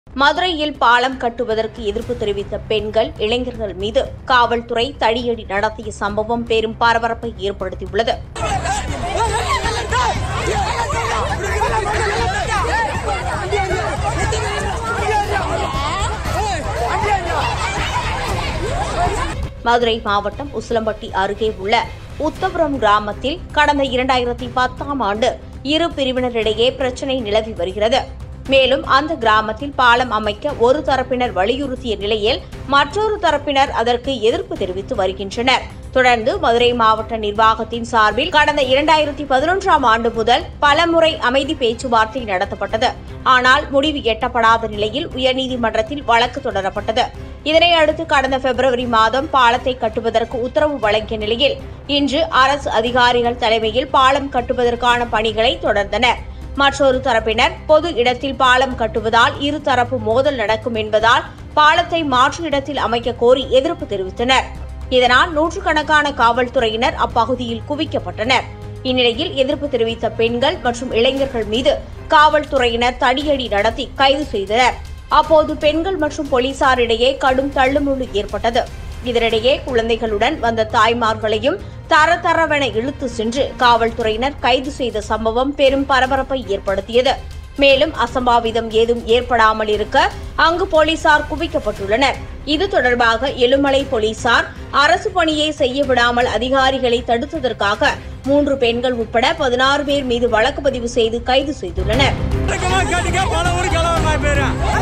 மதுரையில் பாலம் கட்டுவதற்கு எதிர்ப்பு தெரிவித்த பெண்கள் இளைஞர்கள் மீது காவல்துறை தடியடி நடத்திய சம்பவம் பெரும் பரபரப்பை ஏற்படுத்தியுள்ளது மதுரை மாவட்டம் உசிலம்பட்டி அருகே உள்ள உத்தபுரம் கிராமத்தில் கடந்த இரண்டாயிரத்தி பத்தாம் ஆண்டு இரு பிரிவினரிடையே பிரச்சினை நிலவி வருகிறது மேலும் அந்த கிராமத்தில் பாலம் அமைக்க ஒரு தரப்பினர் வலியுறுத்திய நிலையில் மற்றொரு தரப்பினர் அதற்கு எதிர்ப்பு தெரிவித்து வருகின்றனர் தொடர்ந்து மதுரை மாவட்ட நிர்வாகத்தின் சார்பில் கடந்த இரண்டாயிரத்தி பதினொன்றாம் ஆண்டு முதல் பலமுறை அமைதி பேச்சுவார்த்தை நடத்தப்பட்டது ஆனால் முடிவு எட்டப்படாத நிலையில் உயர்நீதிமன்றத்தில் வழக்கு தொடரப்பட்டது இதனை அடுத்து கடந்த பிப்ரவரி மாதம் பாலத்தை கட்டுவதற்கு உத்தரவு வழங்கிய நிலையில் இன்று அரசு அதிகாரிகள் தலைமையில் பாலம் கட்டுவதற்கான பணிகளை தொடர்ந்தனர் மற்றொரு தரப்பினர் பொது இடத்தில் பாலம் கட்டுவதால் இருதரப்பு மோதல் நடக்கும் என்பதால் பாலத்தை மாற்று இடத்தில் அமைக்க கோரி எதிர்ப்பு தெரிவித்தனர் இதனால் நூற்றுக்கணக்கான காவல்துறையினர் அப்பகுதியில் குவிக்கப்பட்டனர் இந்நிலையில் எதிர்ப்பு தெரிவித்த பெண்கள் மற்றும் இளைஞர்கள் மீது காவல்துறையினர் தடியடி நடத்தி கைது செய்தனர் அப்போது பெண்கள் மற்றும் போலீசாரிடையே கடும் தள்ளுமுள்ளு ஏற்பட்டது இதனிடையே குழந்தைகளுடன் வந்த தாய்மார்களையும் தர தரவென இழுத்து சென்று காவல்துறையினர் கைது செய்த சம்பவம் பெரும் பரபரப்பை ஏற்படுத்தியது மேலும் அசம்பாவிதம் ஏதும் ஏற்படாமல் இருக்க அங்கு போலீசார் குவிக்கப்பட்டுள்ளனர் இது தொடர்பாக எழுமலை போலீசார் அரசு பணியை செய்ய விடாமல் அதிகாரிகளை தடுத்ததற்காக மூன்று பெண்கள் உட்பட பதினாறு பேர் மீது வழக்கு பதிவு செய்து கைது செய்துள்ளனர் கேட்டுக்க பல ஊருக்கு கிளம்ப பேரு